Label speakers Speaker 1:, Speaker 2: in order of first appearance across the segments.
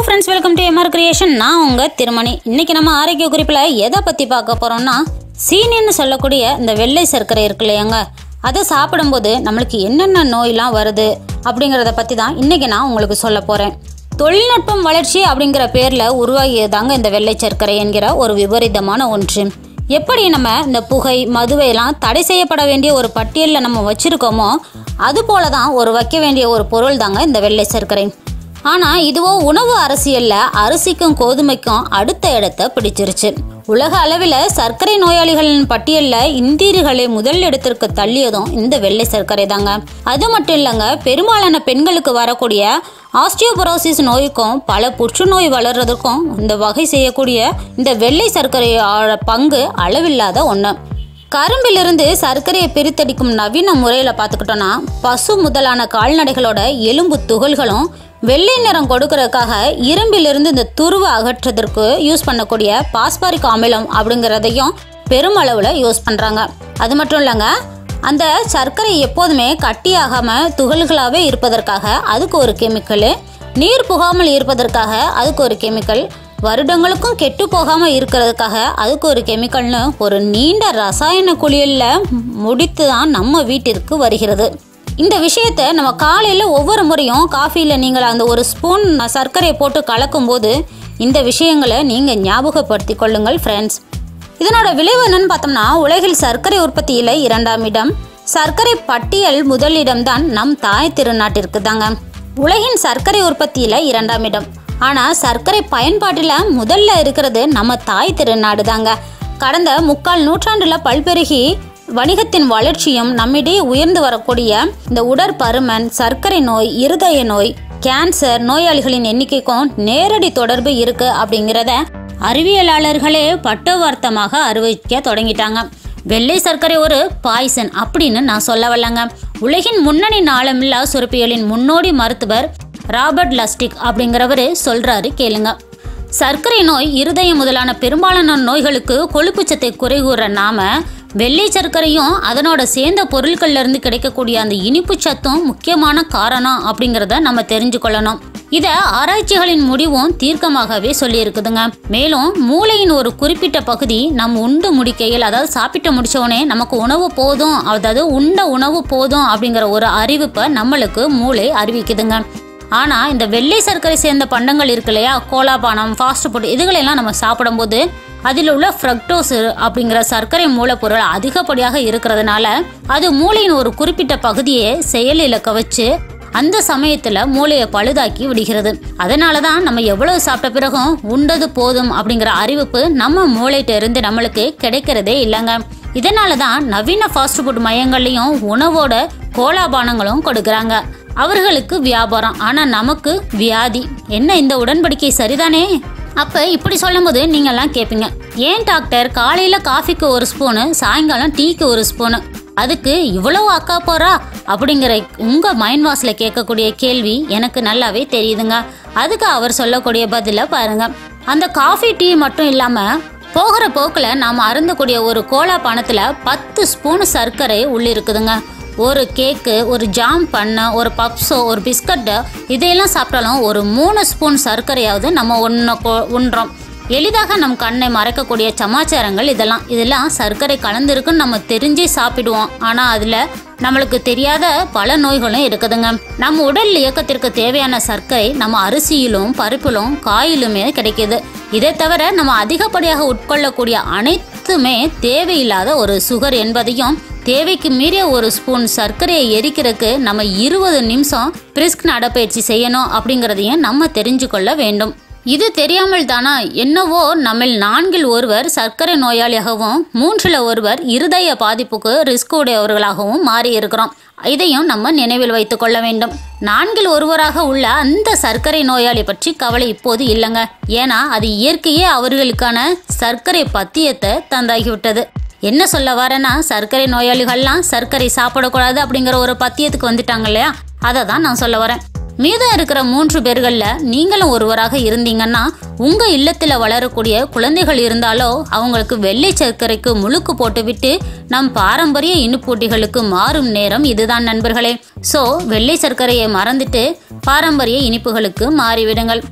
Speaker 1: friends welcome to M R creation நான் உங்கள் திருமணி இன்னைக்கு நம்ம ஆரோக்கிய குறிப்பில் எதை பற்றி பார்க்க போகிறோம்னா சீனின்னு சொல்லக்கூடிய இந்த வெள்ளை சர்க்கரை இருக்கு இல்லையாங்க அதை சாப்பிடும்போது நம்மளுக்கு என்னென்ன நோயெலாம் வருது அப்படிங்கிறத பற்றி தான் இன்றைக்கி நான் உங்களுக்கு சொல்ல போகிறேன் தொழில்நுட்பம் வளர்ச்சி அப்படிங்கிற பேரில் உருவாகியதாங்க இந்த வெள்ளை சர்க்கரை என்கிற ஒரு விபரீதமான ஒன்று எப்படி நம்ம இந்த புகை மதுவை எல்லாம் தடை செய்யப்பட வேண்டிய ஒரு பட்டியலில் நம்ம வச்சுருக்கோமோ அது போல தான் ஒரு வைக்க வேண்டிய ஒரு பொருள் தாங்க இந்த வெள்ளை சர்க்கரை ஆனால் இதுவோ உணவு அரசியல்ல அரிசிக்கும் கோதுமைக்கும் அடுத்த இடத்தை பிடிச்சிருச்சு உலக அளவில் சர்க்கரை நோயாளிகளின் பட்டியலில் இந்தியர்களை முதல் இடத்திற்கு தள்ளியதும் இந்த வெள்ளை சர்க்கரை தாங்க அது மட்டும் இல்லைங்க பெரும்பாலான பெண்களுக்கு வரக்கூடிய ஆஸ்டியோபரோசிஸ் நோய்க்கும் பல புற்றுநோய் வளர்றதுக்கும் இந்த வகை செய்யக்கூடிய இந்த வெள்ளை சர்க்கரையோட பங்கு அளவில்லாத ஒன்று கரும்பிலிருந்து சர்க்கரையை பிரித்தடிக்கும் நவீன முறையில் பார்த்துக்கிட்டோன்னா பசு முதலான கால்நடைகளோட எலும்பு துகள்களும் வெள்ளை நிறம் கொடுக்கறதுக்காக இரும்பிலிருந்து இந்த துருவை அகற்றுறதற்கு யூஸ் பண்ணக்கூடிய பாஸ்பாரிக் அமிலம் அப்படிங்கிறதையும் பெருமளவில் யூஸ் பண்ணுறாங்க அது மட்டும் இல்லைங்க அந்த சர்க்கரை எப்போதுமே கட்டியாகாமல் துகள்களாகவே இருப்பதற்காக அதுக்கு ஒரு கெமிக்கலு நீர் புகாமல் இருப்பதற்காக அதுக்கு ஒரு கெமிக்கல் வருடங்களுக்கும் கெட்டு போகாமல் இருக்கிறதுக்காக அதுக்கு ஒரு கெமிக்கல்னு ஒரு நீண்ட ரசாயன குளியலில் முடித்து தான் நம்ம வீட்டிற்கு வருகிறது இந்த விஷயத்தை நம்ம காலையில் ஒவ்வொரு முறையும் காஃபியில் நீங்கள் அந்த ஒரு ஸ்பூன் சர்க்கரையை போட்டு கலக்கும்போது இந்த விஷயங்களை நீங்கள் ஞாபகப்படுத்தி கொள்ளுங்கள் ஃப்ரெண்ட்ஸ் இதனோட விளைவு என்னன்னு பார்த்தோம்னா உலகில் சர்க்கரை உற்பத்தியில் இரண்டாம் இடம் சர்க்கரை பட்டியல் முதலிடம் தான் நம் தாய் திருநாட்டிற்கு தாங்க உலகின் சர்க்கரை உற்பத்தியில் இரண்டாம் இடம் ஆனால் சர்க்கரை பயன்பாட்டில் முதல்ல இருக்கிறது நம்ம தாய் திருநாடு தாங்க கடந்த முக்கால் நூற்றாண்டில் பல்பெருகி வணிகத்தின் வளர்ச்சியும் நம்மிடையே உயர்ந்து வரக்கூடிய இந்த உடற்பருமன் சர்க்கரை நோய் இருதய நோய் கேன்சர் நோயாளிகளின் எண்ணிக்கைக்கும் நேரடி தொடர்பு இருக்கு அப்படிங்கிறத அறிவியலாளர்களே பட்டவார்த்தமாக அறிவிக்க தொடங்கிட்டாங்க வெள்ளை சர்க்கரை ஒரு பாய்சன் அப்படின்னு நான் சொல்ல வரலங்க உலகின் முன்னணி நாளமில்லா சுரப்பியலின் முன்னோடி மருத்துவர் ராபர்ட் லஸ்டிக் அப்படிங்கிறவர் சொல்றாரு கேளுங்க சர்க்கரை நோய் இருதயம் முதலான பெரும்பாலான நோய்களுக்கு கொழுப்புச்சத்தை குறைகூற நாம வெள்ளை சர்க்கரையும் அதனோட சேர்ந்த பொருட்கள்ல இருந்து கிடைக்கக்கூடிய அந்த இனிப்பு சத்தும் முக்கியமான காரணம் அப்படிங்கிறத நம்ம தெரிஞ்சுக்கொள்ளணும் இத ஆராய்ச்சிகளின் முடிவும் தீர்க்கமாகவே சொல்லியிருக்குதுங்க மேலும் மூளையின் ஒரு குறிப்பிட்ட பகுதி நம் உண்டு முடிக்கையில் அதாவது சாப்பிட்டு முடிச்சோடனே நமக்கு உணவு போதும் அதாவது உண்ட உணவு போதும் அப்படிங்கிற ஒரு அறிவிப்பை நம்மளுக்கு மூளை அறிவிக்குதுங்க ஆனால் இந்த வெள்ளை சர்க்கரை சேர்ந்த பண்டங்கள் இருக்கு இல்லையா கோலாபானம் ஃபாஸ்ட் ஃபுட் இதுகளெல்லாம் நம்ம சாப்பிடும்போது அதில் உள்ள ஃப்ரக்டோஸ் அப்படிங்கிற சர்க்கரை மூலப்பொருள் அதிகப்படியாக இருக்கிறதுனால அது மூளையின் ஒரு குறிப்பிட்ட பகுதியை செயலிழக்க வச்சு அந்த சமயத்தில் மூளையை பழுதாக்கி விடுகிறது அதனால தான் நம்ம எவ்வளவு சாப்பிட்ட பிறகும் உண்டது போதும் அப்படிங்கிற அறிவிப்பு நம்ம மூளைகிட்ட இருந்து நம்மளுக்கு கிடைக்கிறதே இல்லைங்க இதனால தான் நவீன ஃபாஸ்ட் ஃபுட் மையங்கள்லையும் உணவோட கோலாபானங்களும் கொடுக்குறாங்க அவர்களுக்கு வியாபாரம் ஆனால் நமக்கு வியாதி என்ன இந்த உடன்படிக்கை சரிதானே அப்போ இப்படி சொல்லும்போது நீங்கள்லாம் கேட்பீங்க ஏன் டாக்டர் காலையில் காஃபிக்கு ஒரு ஸ்பூனு சாயங்காலம் டீக்கு ஒரு ஸ்பூனு அதுக்கு இவ்வளவு அக்கா போறா அப்படிங்கிற உங்கள் மைண்ட் வாஷில் கேட்கக்கூடிய கேள்வி எனக்கு நல்லாவே தெரியுதுங்க அதுக்கு அவர் சொல்லக்கூடிய பதிலை பாருங்க அந்த காஃபி டீ மட்டும் இல்லாமல் போகிற போக்கில் நாம் அருந்தக்கூடிய ஒரு கோலா பணத்தில் பத்து ஸ்பூன் சர்க்கரை உள்ளிருக்குதுங்க ஒரு கேக்கு ஒரு ஜாம் பண்ண ஒரு பப்ஸோ ஒரு பிஸ்கட்டு இதையெல்லாம் சாப்பிட்டாலும் ஒரு மூணு ஸ்பூன் சர்க்கரையாவது நம்ம ஒன்று உண்றோம் எளிதாக நம் கண்ணை மறைக்கக்கூடிய சமாச்சாரங்கள் இதெல்லாம் இதெல்லாம் சர்க்கரை கலந்துருக்குன்னு நம்ம தெரிஞ்சே சாப்பிடுவோம் ஆனால் அதில் நம்மளுக்கு தெரியாத பல நோய்களும் இருக்குதுங்க நம்ம உடல் இயக்கத்திற்கு தேவையான சர்க்கரை நம்ம அரிசியிலும் பருப்பிலும் காயிலுமே கிடைக்கிது இதை தவிர நம்ம அதிகப்படியாக உட்கொள்ளக்கூடிய அனைத்துமே தேவையில்லாத ஒரு சுகர் என்பதையும் தேவைக்கு மீறிய ஒரு ஸ்பூன் சர்க்கரையை எரிக்கிறதுக்கு நம்ம இருபது நிமிஷம் பிரிஸ்க் நடைப்பயிற்சி செய்யணும் அப்படிங்கிறதையும் நம்ம தெரிஞ்சு கொள்ள வேண்டும் இது தெரியாமல் தானா என்னவோ நம்மில் நான்கில் ஒருவர் சர்க்கரை நோயாளியாகவும் மூன்றில் ஒருவர் இருதய பாதிப்புக்கு ரிஸ்க் உடையவர்களாகவும் மாறி இருக்கிறோம் இதையும் நம்ம நினைவில் வைத்து கொள்ள வேண்டும் நான்கில் ஒருவராக உள்ள அந்த சர்க்கரை நோயாளி பற்றி கவலை இப்போது இல்லைங்க ஏன்னா அது இயற்கையே அவர்களுக்கான சர்க்கரை பத்தியத்தை தந்தாகிவிட்டது என்ன சொல்ல வரேன்னா சர்க்கரை நோயாளிகள்லாம் சர்க்கரை சாப்பிடக்கூடாது அப்படிங்கிற ஒரு பத்தியத்துக்கு வந்துட்டாங்க இல்லையா அதை தான் நான் சொல்ல வரேன் மீதம் இருக்கிற மூன்று பேர்களில் நீங்களும் ஒருவராக இருந்தீங்கன்னா உங்க இல்லத்தில் வளரக்கூடிய குழந்தைகள் இருந்தாலோ அவங்களுக்கு வெள்ளை சர்க்கரைக்கு முழுக்கு போட்டுவிட்டு நம் பாரம்பரிய இனிப்பூட்டிகளுக்கு மாறும் நேரம் இதுதான் நண்பர்களே ஸோ வெள்ளை சர்க்கரையை மறந்துட்டு பாரம்பரிய இனிப்புகளுக்கு மாறிவிடுங்கள்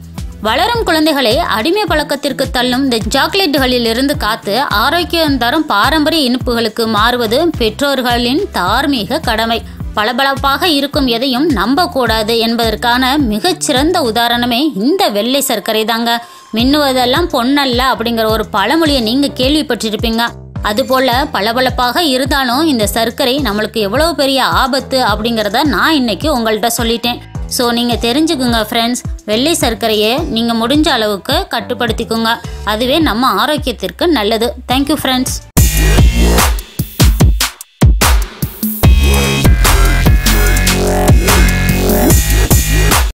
Speaker 1: வளரும் குழந்தைகளை அடிமை பழக்கத்திற்கு தள்ளும் இந்த சாக்லேட்டுகளில் இருந்து காத்து ஆரோக்கியம் தரும் பாரம்பரிய இனிப்புகளுக்கு மாறுவது பெற்றோர்களின் தார்மீக கடமை பளபளப்பாக இருக்கும் எதையும் நம்பக்கூடாது என்பதற்கான மிகச்சிறந்த உதாரணமே இந்த வெள்ளை சர்க்கரை தாங்க மின்னுவதெல்லாம் பொன்னல்ல அப்படிங்கிற ஒரு பழமொழியை நீங்க கேள்விப்பட்டிருப்பீங்க அதுபோல பளபளப்பாக இருந்தாலும் இந்த சர்க்கரை நம்மளுக்கு எவ்வளவு பெரிய ஆபத்து அப்படிங்கிறத நான் இன்னைக்கு உங்கள்கிட்ட சொல்லிட்டேன் ஸோ நீங்கள் தெரிஞ்சுக்குங்க ஃப்ரெண்ட்ஸ் வெள்ளை சர்க்கரையை நீங்கள் முடிஞ்ச அளவுக்கு கட்டுப்படுத்திக்குங்க அதுவே நம்ம ஆரோக்கியத்திற்கு நல்லது தேங்க்யூ ஃப்ரெண்ட்ஸ்